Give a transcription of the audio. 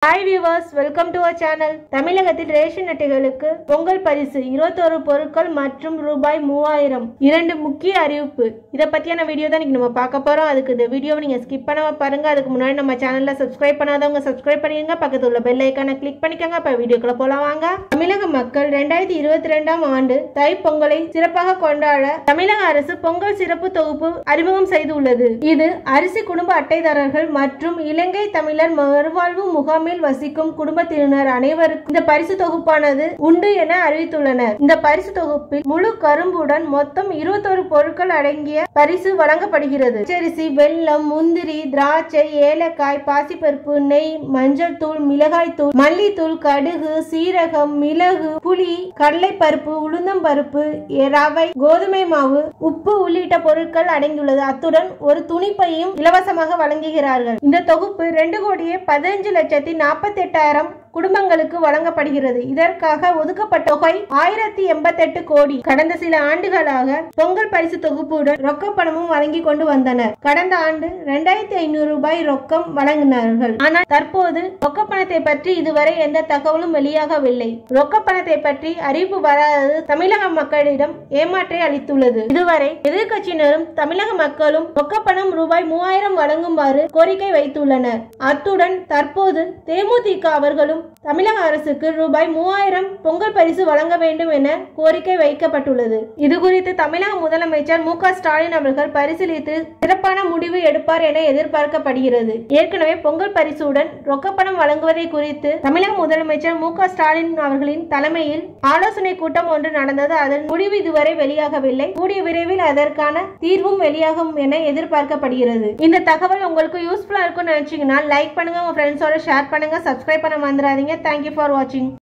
hi viewers welcome to our channel தமிழகத்தில் ration அட்டைகளுக்கு பொங்கல் பரிசு இருபத்தோரு பொருட்கள் மற்றும் ரூபாய் மூவாயிரம் இரண்டு முக்கிய அறிவிப்பு இதை பத்தியான வீடியோ தான் இன்னைக்கு நம்ம பார்க்க போறோம் அதுக்கு இந்த வீடியோவை நீங்க ஸ்கிப் பண்ணாம பாருங்க அதுக்கு முன்னாடி நம்ம சேனல்ல சப்ஸ்கிரைப் பண்ணாதவங்க சப்ஸ்கிரைப் பண்ணிருங்க பக்கத்துல உள்ள பெல் ஐக்கானை கிளிக் பண்ணிக்கோங்க இப்ப வீடியோக்குள்ள போலாம் வாங்க தமிழக மக்கள் ரெண்டாயிரத்தி இருபத்தி ரெண்டாம் ஆண்டு தை பொங்கலை சிறப்பாக கொண்டாட தமிழக அரசு பொங்கல் சிறப்பு தொகுப்பு அறிமுகம் செய்துள்ளது இது அரிசி குடும்ப அட்டைதாரர்கள் மற்றும் இலங்கை தமிழர் மறுவாழ்வு முகாமில் வசிக்கும் குடும்பத்தினர் அனைவருக்கும் இந்த பரிசு தொகுப்பானது உண்டு என அறிவித்துள்ளனர் இந்த பரிசு தொகுப்பில் முழு கரும்புடன் மொத்தம் இருபத்தொரு பொருட்கள் அடங்கிய பரிசு வழங்கப்படுகிறது பச்சரிசி வெல்லம் முந்திரி திராட்சை ஏலக்காய் பாசிப்பருப்பு நெய் மஞ்சள் தூள் மிளகாய் தூள் மல்லித்தூள் கடுகு சீரகம் மிளகு புளி கடலைப்பருப்பு உளுந்தம்பருப்பு ரவை கோதுமை மாவு உப்பு உள்ளிட்ட பொருட்கள் அடங்கியுள்ளது அத்துடன் ஒரு துணிப்பையும் இலவசமாக வழங்குகிறார்கள் இந்த தொகுப்பு ரெண்டு கோடியே பதினஞ்சு லட்சத்தி நாற்பத்தி எட்டாயிரம் குடும்பங்களுக்கு வழங்கப்படுகிறது இதற்காக ஒதுக்கப்பட்ட தொகை ஆயிரத்தி எண்பத்தெட்டு கோடி கடந்த சில ஆண்டுகளாக பொங்கல் பரிசு தொகுப்புடன் ரொக்க பணமும் வழங்கி கொண்டு வந்தனர் கடந்த ஆண்டு இரண்டாயிரத்தி ஐநூறு ரூபாய் ரொக்கம் வழங்கினார்கள் ஆனால் தற்போது ரொக்க பணத்தை பற்றி இதுவரை எந்த தகவலும் வெளியாகவில்லை ரொக்க பணத்தை பற்றி அறிவிப்பு வராதது தமிழக மக்களிடம் ஏமாற்றை அளித்துள்ளது இதுவரை எதிர்க்கட்சியினரும் தமிழக மக்களும் ரொக்க பணம் ரூபாய் மூவாயிரம் வழங்குமாறு கோரிக்கை வைத்துள்ளனர் அத்துடன் தற்போது தேமுதிக அவர்களும் தமிழக அரசுக்கு ரூபாய் மூவாயிரம் பொங்கல் பரிசு வழங்க வேண்டும் என கோரிக்கை வைக்கப்பட்டுள்ளது இது குறித்து தமிழக முதலமைச்சர் மு க ஸ்டாலின் அவர்கள் பரிசீலித்து சிறப்பான முடிவு எடுப்பார் என எதிர்பார்க்கப்படுகிறது ஏற்கனவே பொங்கல் பரிசுடன் ரொக்கப்பணம் வழங்குவதை குறித்து தமிழக முதலமைச்சர் மு க ஸ்டாலின் அவர்களின் தலைமையில் ஆலோசனை கூட்டம் ஒன்று நடந்தது அதன் முடிவு இதுவரை வெளியாகவில்லை கூடிய விரைவில் அதற்கான தீர்வும் வெளியாகும் என எதிர்பார்க்கப்படுகிறது இந்த தகவல் உங்களுக்கு யூஸ்ஃபுல்லா இருக்கும்னு நினைச்சீங்கன்னா லைக் பண்ணுங்க உங்க ஃப்ரெண்ட்ஸோட ஷேர் பண்ணுங்க சப்ஸ்கிரைப் பண்ண மறந்துடாதீங்க தேங்க்யூ ஃபார் வாட்சிங்